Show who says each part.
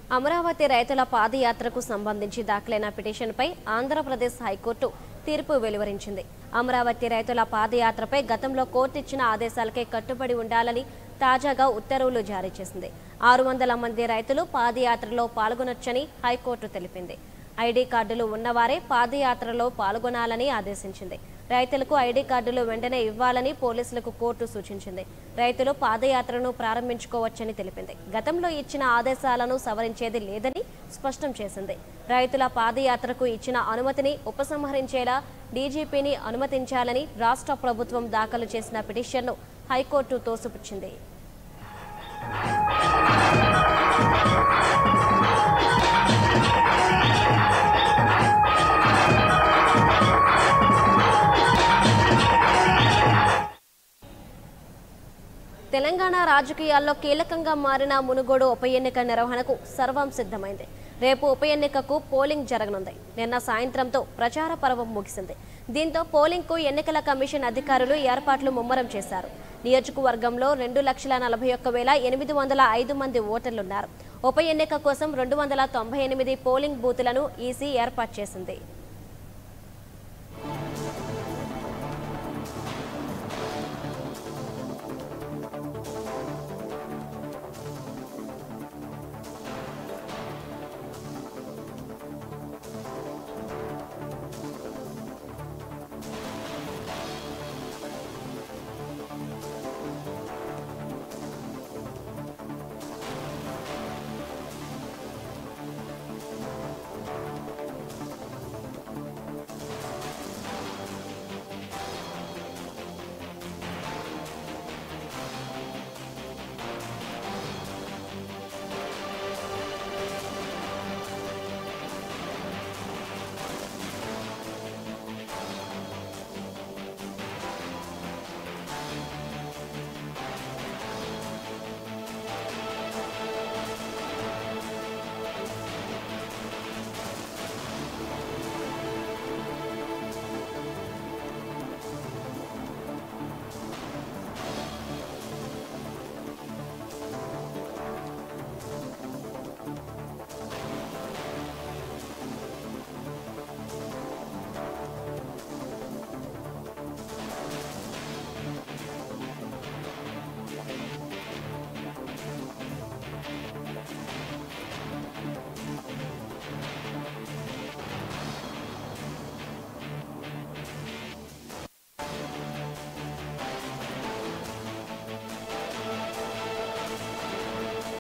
Speaker 1: అమరావతి రైతుల పాదయాత్రకు సంబంధించి దాఖలైన పిటిషన్పై ఆంధ్రప్రదేశ్ హైకోర్టు తీర్పు వెలువరించింది అమరావతి రైతుల పాదయాత్రపై గతంలో కోర్టు ఇచ్చిన ఆదేశాలకే కట్టుబడి ఉండాలని తాజాగా ఉత్తర్వులు జారీ చేసింది ఆరు వందల మంది రైతులు పాదయాత్రలో పాల్గొనొచ్చని హైకోర్టు తెలిపింది ఐడి కార్డులు ఉన్నవారే పాదయాత్రలో పాల్గొనాలని ఆదేశించింది రైతులకు ఐడి కార్డులు వెంటనే ఇవ్వాలని పోలీసులకు కోర్టు సూచించింది రైతులు పాదయాత్రను ప్రారంభించుకోవచ్చని తెలిపింది గతంలో ఇచ్చిన ఆదేశాలను సవరించేది లేదని స్పష్టం చేసింది రైతుల పాదయాత్రకు ఇచ్చిన అనుమతిని ఉపసంహరించేలా డీజీపీని అనుమతించాలని రాష్ట్ర ప్రభుత్వం దాఖలు చేసిన పిటిషన్ను హైకోర్టు తోసిపుచ్చింది తెలంగాణ రాజకీయాల్లో కీలకంగా మారిన మునుగోడు ఉప ఎన్నిక నిర్వహణకు సర్వం సిద్ధమైంది రేపు ఉప ఎన్నికకు పోలింగ్ జరగనుంది నిన్న సాయంత్రంతో ప్రచార పర్వం ముగిసింది దీంతో పోలింగ్కు ఎన్నికల కమిషన్ అధికారులు ఏర్పాట్లు ముమ్మరం చేశారు నియోజకవర్గంలో రెండు లక్షల నలభై ఒక్క వేల ఎనిమిది వందల ఐదు మంది ఓటర్లున్నారు ఉప ఎన్నిక కోసం రెండు వందల తొంభై ఎనిమిది పోలింగ్ బూతులను ఈసీ ఏర్పాటు చేసింది